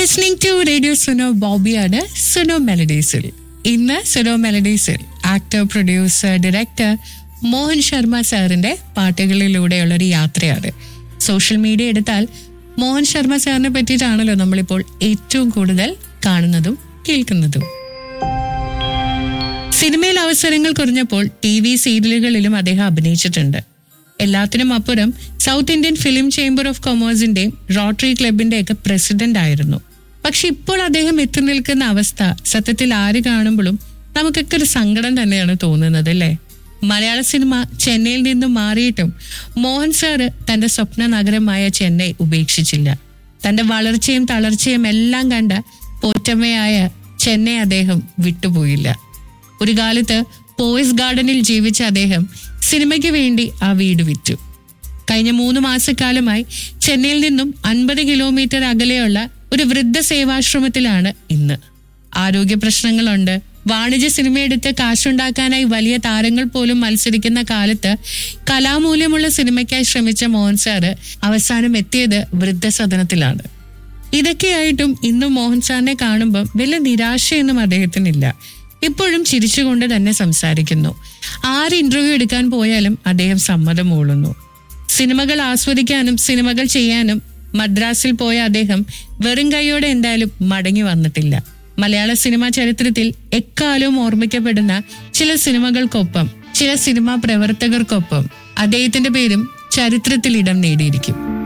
listening to radio Suno ബോബിയാണ് സുനോ മെലഡീസിൽ ഇന്ന് സുനോ മെലഡീസിൽ actor producer director Mohan Sharma സാറിന്റെ പാട്ടുകളിലൂടെയുള്ള ഒരു യാത്രയാണ് സോഷ്യൽ മീഡിയ എടുത്താൽ മോഹൻ ശർമ്മ സാറിനെ പറ്റിയിട്ടാണല്ലോ നമ്മളിപ്പോൾ ഏറ്റവും കൂടുതൽ കാണുന്നതും കേൾക്കുന്നതും സിനിമയിൽ അവസരങ്ങൾ കുറഞ്ഞപ്പോൾ ടി വി സീരിയലുകളിലും അദ്ദേഹം അഭിനയിച്ചിട്ടുണ്ട് എല്ലാത്തിനും അപ്പുറം south Indian film chamber of കൊമേഴ്സിന്റെയും റോട്ടറി ക്ലബിന്റെ ഒക്കെ പ്രസിഡന്റ് ആയിരുന്നു പക്ഷെ ഇപ്പോൾ അദ്ദേഹം എത്തി നിൽക്കുന്ന അവസ്ഥ സത്യത്തിൽ ആര് കാണുമ്പോഴും നമുക്കൊക്കെ ഒരു സങ്കടം തന്നെയാണ് തോന്നുന്നത് അല്ലേ മലയാള സിനിമ ചെന്നൈയിൽ നിന്നും മാറിയിട്ടും മോഹൻ സാറ് തന്റെ സ്വപ്ന നഗരമായ ചെന്നൈ ഉപേക്ഷിച്ചില്ല തന്റെ വളർച്ചയും തളർച്ചയും എല്ലാം കണ്ട പോറ്റമ്മയായ ചെന്നൈ അദ്ദേഹം വിട്ടുപോയില്ല ഒരു കാലത്ത് പോയസ് ഗാർഡനിൽ ജീവിച്ച അദ്ദേഹം സിനിമയ്ക്ക് വേണ്ടി ആ വീട് വിറ്റു കഴിഞ്ഞ മൂന്ന് മാസക്കാലമായി ചെന്നൈയിൽ നിന്നും അൻപത് കിലോമീറ്റർ അകലെയുള്ള ഒരു വൃദ്ധ സേവാശ്രമത്തിലാണ് ഇന്ന് ആരോഗ്യ പ്രശ്നങ്ങളുണ്ട് വാണിജ്യ സിനിമ എടുത്ത് കാശുണ്ടാക്കാനായി വലിയ താരങ്ങൾ പോലും മത്സരിക്കുന്ന കാലത്ത് കലാമൂല്യമുള്ള സിനിമയ്ക്കായി ശ്രമിച്ച മോഹൻ സാറ് അവസാനം എത്തിയത് വൃദ്ധസദനത്തിലാണ് ഇതൊക്കെയായിട്ടും ഇന്നും മോഹൻ സാറിനെ കാണുമ്പോൾ വലിയ നിരാശയൊന്നും അദ്ദേഹത്തിനില്ല ഇപ്പോഴും ചിരിച്ചുകൊണ്ട് തന്നെ സംസാരിക്കുന്നു ആര് ഇന്റർവ്യൂ എടുക്കാൻ പോയാലും അദ്ദേഹം സമ്മതം മൂളുന്നു സിനിമകൾ ആസ്വദിക്കാനും സിനിമകൾ ചെയ്യാനും മദ്രാസിൽ പോയ അദ്ദേഹം വെറും കൈയോടെ എന്തായാലും മടങ്ങി വന്നിട്ടില്ല മലയാള സിനിമാ ചരിത്രത്തിൽ എക്കാലവും ഓർമ്മിക്കപ്പെടുന്ന ചില സിനിമകൾക്കൊപ്പം ചില സിനിമാ പ്രവർത്തകർക്കൊപ്പം അദ്ദേഹത്തിന്റെ പേരും ചരിത്രത്തിൽ ഇടം നേടിയിരിക്കും